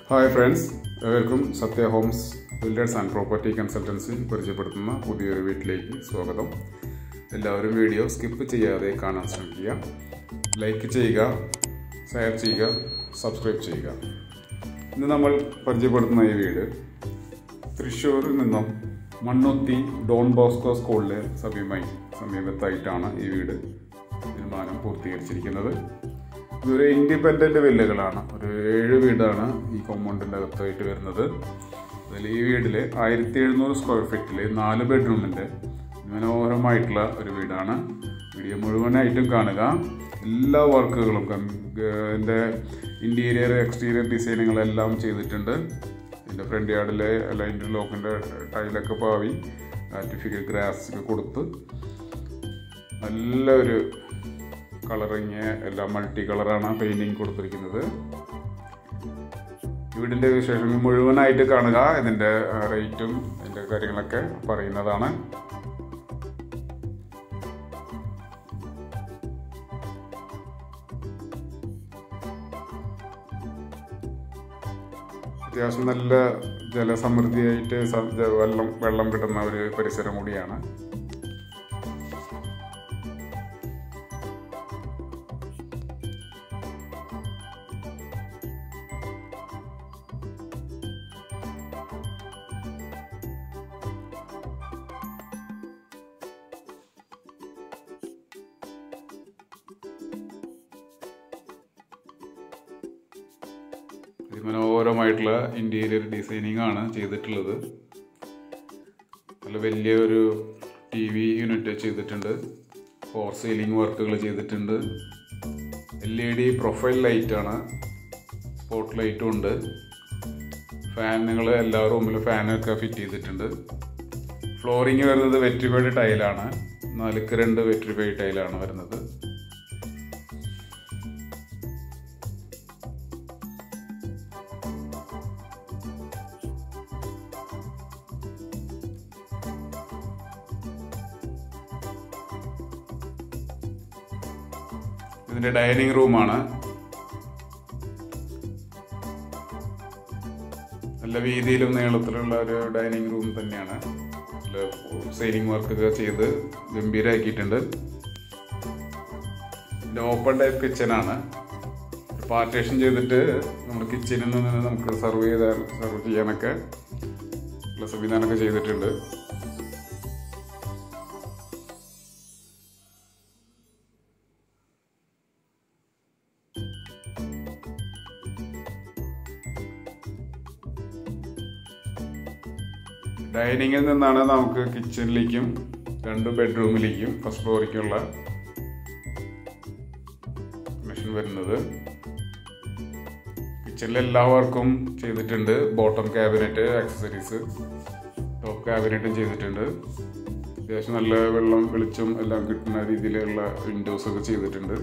hi friends ഏവർക്കും Sathya homes builders and property consultancy പരിചയപ്പെടുത്തുന്ന പുതിയൊരു വീട്ടിലേക്ക് സ്വാഗതം എല്ലാവരും വീഡിയോ സ്കിപ്പ് ചെയ്യാതെ കാണാൻ ശ്രമിക്കുക ലൈക്ക് ചെയ്യുക ഷെയർ ചെയ്യുക സബ്സ്ക്രൈബ് ചെയ്യുക ഇന്ന് നമ്മൾ പരിചയപ്പെടുത്തുന്ന ഈ വീട് തൃശ്ശൂരിൽ നിന്നും മണ്ണുത്തി ഡോൺ ബോസ്കോ സ്കൂളിലെ സമീപമായി സമീപത്തായിട്ടാണ് ഈ വീട് നിർമ്മാണം പൂർത്തീകരിച്ചിരിക്കുന്നത് ഇതൊരു ഇൻഡിപെൻഡൻ്റ് വില്ലകളാണ് ഒരു ഏഴ് വീടാണ് ഈ കോമ്പൗണ്ടിൻ്റെ അകത്തായിട്ട് വരുന്നത് അതിൽ ഈ വീട്ടിൽ ആയിരത്തി എഴുന്നൂറ് സ്ക്വയർ ഫീറ്റിൽ നാല് ബെഡ്റൂമിൻ്റെ മനോഹരമായിട്ടുള്ള ഒരു വീടാണ് വീഡിയോ മുഴുവനായിട്ടും കാണുക എല്ലാ വർക്കുകളും എൻ്റെ ഇൻറ്റീരിയർ എക്സ്റ്റീരിയർ ഡിസൈനുകളെല്ലാം ചെയ്തിട്ടുണ്ട് ഇതിൻ്റെ ഫ്രണ്ട് യാർഡിലെ അല്ല ഇൻ്റർലോക്കിൻ്റെ ടൈലൊക്കെ പാവി ആർട്ടിഫിഷ്യൽ ഗ്രാസ് ഒക്കെ കൊടുത്ത് നല്ലൊരു കളറിങ് എല്ലാം മൾട്ടി കളറാണ് പെയിൻറ്റിങ് കൊടുത്തിരിക്കുന്നത് വീടിൻ്റെ വിശേഷങ്ങൾ മുഴുവനായിട്ട് കാണുക ഇതിൻ്റെ റേറ്റും ഇതിൻ്റെ കാര്യങ്ങളൊക്കെ പറയുന്നതാണ് അത്യാവശ്യം നല്ല ജലസമൃദ്ധിയായിട്ട് സ- ജ- വെള്ളം വെള്ളം കിട്ടുന്ന ഒരു പരിസരം കൂടിയാണ് അതിമനോഹരമായിട്ടുള്ള ഇൻറ്റീരിയർ ഡിസൈനിങ് ആണ് ചെയ്തിട്ടുള്ളത് നല്ല വലിയ ഒരു ടി വി യൂണിറ്റ് ചെയ്തിട്ടുണ്ട് ഫോർ സീലിംഗ് വർക്കുകൾ ചെയ്തിട്ടുണ്ട് എൽ ഇ ഡി പ്രൊഫൈൽ ലൈറ്റാണ് സ്പോട്ട് ലൈറ്റും ഉണ്ട് ഫാനുകൾ എല്ലാ റൂമിലും ഫാനൊക്കെ ഫിറ്റ് ചെയ്തിട്ടുണ്ട് ഫ്ലോറിങ് വരുന്നത് വെട്രിഫൈഡ് ടൈലാണ് നാലുക്ക് രണ്ട് വെട്രിഫൈഡ് ടൈലാണ് വരുന്നത് ഇതിന്റെ ഡൈനിങ് റൂമാണ് നല്ല വീതിയിലും നീളത്തിലുള്ള ഒരു ഡൈനിങ് റൂം തന്നെയാണ് സീലിംഗ് വർക്കൊക്കെ ചെയ്ത് ഗംഭീരമാക്കിയിട്ടുണ്ട് ഇത് ഓപ്പൺ ടൈപ്പ് കിച്ചനാണ് പാർട്ടേഷൻ ചെയ്തിട്ട് നമ്മുടെ കിച്ചണിൽ നിന്ന് നമുക്ക് സർവ് ചെയ്ത സർവ് ചെയ്യാനൊക്കെ ഉള്ള സംവിധാനമൊക്കെ ചെയ്തിട്ടുണ്ട് ഡൈനിങ്ങിൽ നിന്നാണ് നമുക്ക് കിച്ചണിലേക്കും രണ്ട് ബെഡ്റൂമിലേക്കും ഫസ്റ്റ് ഫ്ലോറിലേക്കുള്ള മെഷീൻ വരുന്നത് കിച്ചണിൽ എല്ലാ വർക്കും ചെയ്തിട്ടുണ്ട് ബോട്ടം ക്യാബിനറ്റ് ആക്സസറീസ് ടോപ്പ് ക്യാബിനറ്റും ചെയ്തിട്ടുണ്ട് അത്യാവശ്യം നല്ല വെള്ളം വെളിച്ചം എല്ലാം കിട്ടുന്ന രീതിയിലുള്ള വിൻഡോസ് ഒക്കെ ചെയ്തിട്ടുണ്ട്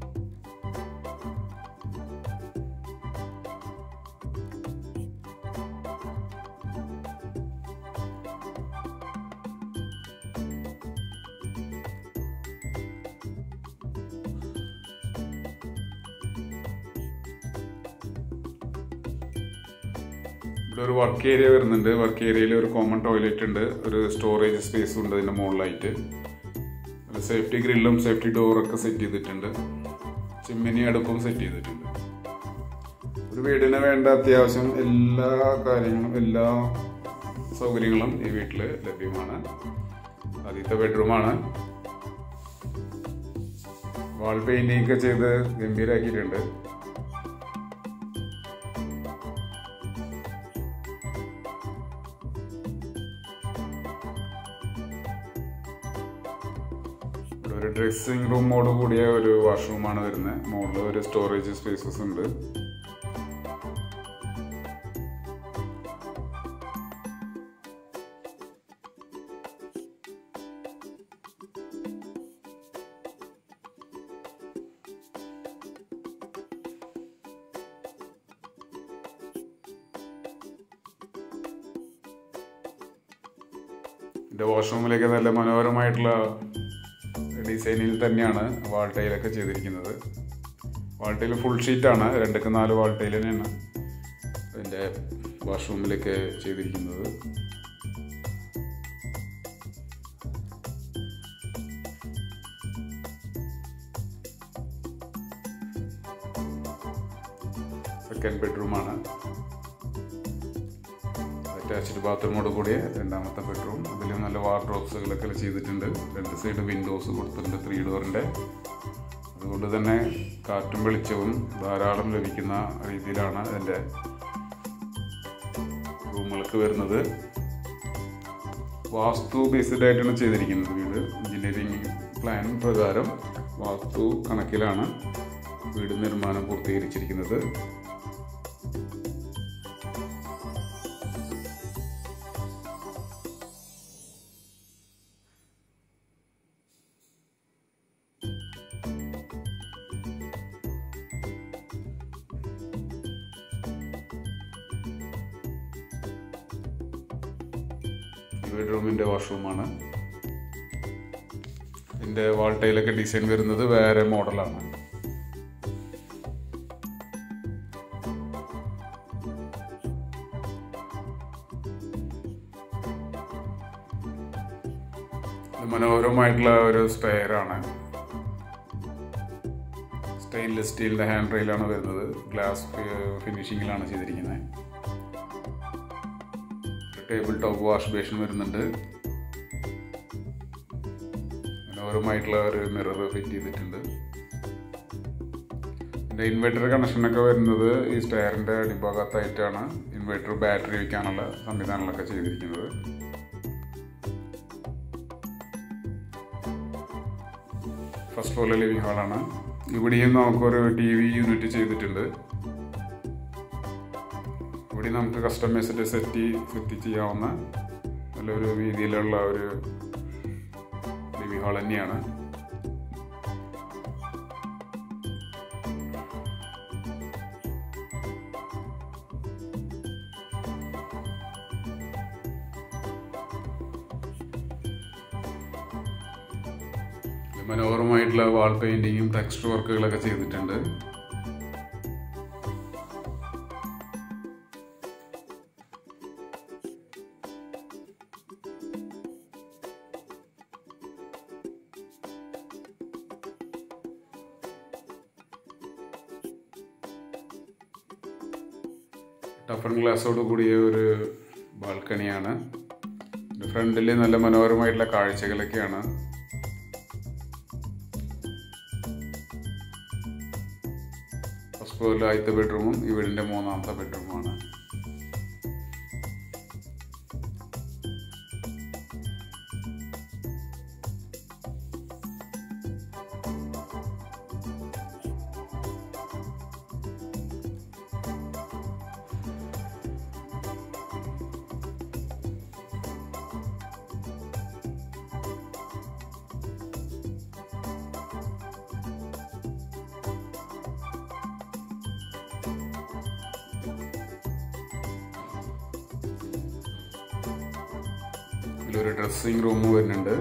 ഇവിടെ ഒരു വർക്ക് ഏരിയ വരുന്നുണ്ട് വർക്ക് ഏരിയയിൽ ഒരു കോമൺ ടോയ്ലറ്റ് ഉണ്ട് ഒരു സ്റ്റോറേജ് സ്പേസ് ഉണ്ട് ഇതിന്റെ മുകളിലായിട്ട് സേഫ്റ്റി ഗ്രില്ലും സേഫ്റ്റി ഡോറൊക്കെ സെറ്റ് ചെയ്തിട്ടുണ്ട് ചിമ്മിനി അടുപ്പും സെറ്റ് ചെയ്തിട്ടുണ്ട് ഒരു വീടിന് വേണ്ട അത്യാവശ്യം എല്ലാ കാര്യങ്ങളും എല്ലാ സൗകര്യങ്ങളും ഈ വീട്ടിൽ ലഭ്യമാണ് ആദ്യത്തെ ബെഡ്റൂമാണ് വാൾ പെയിന്റിംഗ് ഒക്കെ ചെയ്ത് ഗംഭീരാക്കിയിട്ടുണ്ട് ഇവിടെ ഒരു ഡ്രസ്സിംഗ് റൂമോട് കൂടിയ ഒരു വാഷ്റൂമാണ് വരുന്നത് മുകളിൽ ഒരു സ്റ്റോറേജ് സ്പേസസ് ഉണ്ട് എൻ്റെ വാഷ്റൂമിലേക്ക് നല്ല മനോഹരമായിട്ടുള്ള ഡിസൈനിൽ തന്നെയാണ് വാൾ ടൈലൊക്കെ ചെയ്തിരിക്കുന്നത് വാൾ ടൈൽ ഫുൾ ഷീറ്റാണ് രണ്ടക്ക് നാല് വാൾ ടൈൽ തന്നെയാണ് എൻ്റെ വാഷ്റൂമിലൊക്കെ ചെയ്തിരിക്കുന്നത് സെക്കൻഡ് ബെഡ്റൂമാണ് അറ്റാച്ച്ഡ് ബാത്റൂമോട് കൂടിയ രണ്ടാമത്തെ ബെഡ്റൂം അതിൽ നല്ല വാർഡ്രോബ്സുകളൊക്കെ ചെയ്തിട്ടുണ്ട് രണ്ട് സൈഡ് വിൻഡോസ് കൊടുത്തിട്ടുണ്ട് ത്രീ ഡോറിൻ്റെ അതുകൊണ്ട് തന്നെ കാറ്റും വെളിച്ചവും ധാരാളം ലഭിക്കുന്ന രീതിയിലാണ് അതിൻ്റെ റൂമുകൾക്ക് വരുന്നത് വാസ്തു ബേസ്ഡ് ആയിട്ടാണ് ചെയ്തിരിക്കുന്നത് വീട് എഞ്ചിനീയറിംഗ് പ്ലാൻ പ്രകാരം വാസ്തു കണക്കിലാണ് വീട് നിർമ്മാണം പൂർത്തീകരിച്ചിരിക്കുന്നത് ഈ ബെഡ്റൂമിൻ്റെ വാഷ്റൂമാണ് ഇതിൻ്റെ വാൾ ടൈലൊക്കെ ഡിസൈൻ വരുന്നത് വേറെ മോഡലാണ് ഇത് മനോഹരമായിട്ടുള്ള ഒരു സ്റ്റെയറാണ് സ്റ്റെയിൻലെസ് സ്റ്റീലിൻ്റെ ഹാൻഡ് റെയിലാണ് വരുന്നത് ഗ്ലാസ് ഫിനിഷിങ്ങിലാണ് ചെയ്തിരിക്കുന്നത് ടേബിൾ ടോപ്പ് വാഷ് ബേഷൻ വരുന്നുണ്ട് മനോഹരമായിട്ടുള്ള ഒരു മിറർ ഫിറ്റ് ചെയ്തിട്ടുണ്ട് ഇതിൻ്റെ ഇൻവെർട്ടർ കണക്ഷനൊക്കെ വരുന്നത് ഈ സ്റ്റെയറിൻ്റെ അടിഭാഗത്തായിട്ടാണ് ഇൻവെർട്ടർ ബാറ്ററി വയ്ക്കാനുള്ള സംവിധാനങ്ങളൊക്കെ ചെയ്തിരിക്കുന്നത് ഫസ്റ്റ് ഫ്ലോറിലെ ലിവിംഗ് ഹാളാണ് ഇവിടെയും നമുക്കൊരു ടി വി യൂണിറ്റ് ചെയ്തിട്ടുണ്ട് ഇവിടെ നമുക്ക് കസ്റ്റമൈസ്ഡ് സെറ്റ് സെറ്റ് ചെയ്യാവുന്ന നല്ലൊരു രീതിയിലുള്ള ഒരു ലിവിംഗ് ഹാൾ തന്നെയാണ് മനോഹരമായിട്ടുള്ള വാൾ പെയിന്റിങ്ങും ടെക്സ്റ്റ് വർക്കുകളൊക്കെ ചെയ്തിട്ടുണ്ട് ടഫൺ ഗ്ലാസോട് കൂടിയ ഒരു ബാൽക്കണിയാണ് ഫ്രണ്ടിൽ നല്ല മനോഹരമായിട്ടുള്ള കാഴ്ചകളൊക്കെയാണ് ഫസ്റ്റ് ഫ്ലോറിലെ ആദ്യത്തെ ബെഡ്റൂമും ഈ വീടിൻ്റെ മൂന്നാമത്തെ ബെഡ്റൂമാണ് ഇതിലൊരു ഡ്രസ്സിങ് റൂം വരുന്നുണ്ട്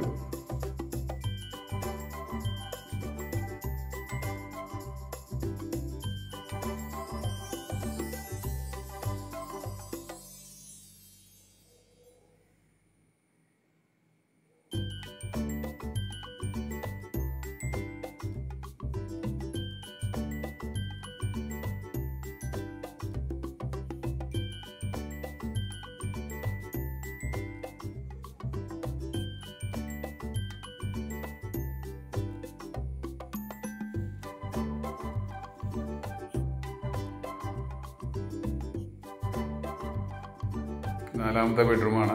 നാലാമത്തെ ബെഡ്റൂമാണ്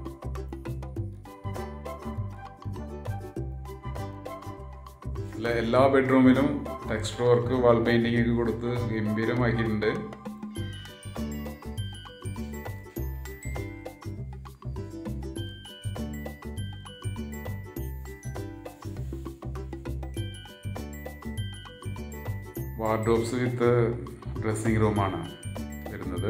അല്ല എല്ലാ ബെഡ്റൂമിലും ടെക്സ്റ്റർ വർക്ക് വാൾ പെയിന്റിംഗ് ഒക്കെ കൊടുത്ത് ഗംഭീരമാക്കിയിട്ടുണ്ട് വാർഡ്രോബ്സ് വിത്ത് ഡ്രസ്സിംഗ് റൂമാണ് വരുന്നത്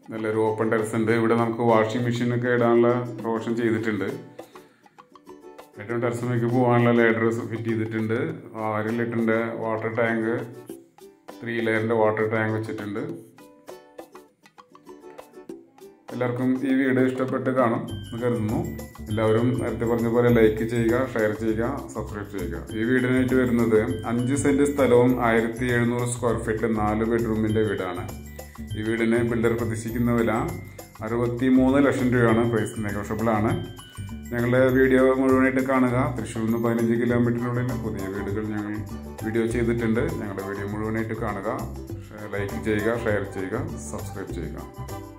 നല്ലൊരു ഓപ്പൺ ടെറസ് ഉണ്ട് ഇവിടെ നമുക്ക് വാഷിംഗ് മെഷീനൊക്കെ ഇടാനുള്ള പ്രൊവിഷൻ ചെയ്തിട്ടുണ്ട് ഏറ്റവും ടെറസിലേക്ക് പോകാനുള്ള ലേഡർ ഫിറ്റ് ചെയ്തിട്ടുണ്ട് ആറ് ലിറ്ററിൻ്റെ വാട്ടർ ടാങ്ക് ത്രീ ലെയറിൻ്റെ വാട്ടർ ടാങ്ക് വെച്ചിട്ടുണ്ട് എല്ലാവർക്കും ഈ വീഡിയോ ഇഷ്ടപ്പെട്ട് കാണും എന്ന് കരുതുന്നു എല്ലാവരും നേരത്തെ പറഞ്ഞ പോലെ ലൈക്ക് ചെയ്യുക ഷെയർ ചെയ്യുക സബ്സ്ക്രൈബ് ചെയ്യുക ഈ വീടിനായിട്ട് വരുന്നത് അഞ്ച് സെന്റ് സ്ഥലവും ആയിരത്തി എഴുന്നൂറ് സ്ക്വയർ ഫീറ്റ് നാല് ബെഡ്റൂമിന്റെ വീടാണ് ഈ വീടിന് ബിൽഡർ പ്രതീക്ഷിക്കുന്ന വില അറുപത്തി മൂന്ന് ലക്ഷം രൂപയാണ് പ്രൈസ് നെഗോഷ്യബിൾ ആണ് ഞങ്ങളുടെ വീഡിയോ മുഴുവനായിട്ട് കാണുക തൃശ്ശൂരിൽ നിന്ന് പതിനഞ്ച് കിലോമീറ്ററിനുള്ളിൽ പുതിയ വീടുകൾ ഞങ്ങൾ വീഡിയോ ചെയ്തിട്ടുണ്ട് ഞങ്ങളുടെ വീഡിയോ മുഴുവനായിട്ട് കാണുക ലൈക്ക് ചെയ്യുക ഷെയർ ചെയ്യുക സബ്സ്ക്രൈബ് ചെയ്യുക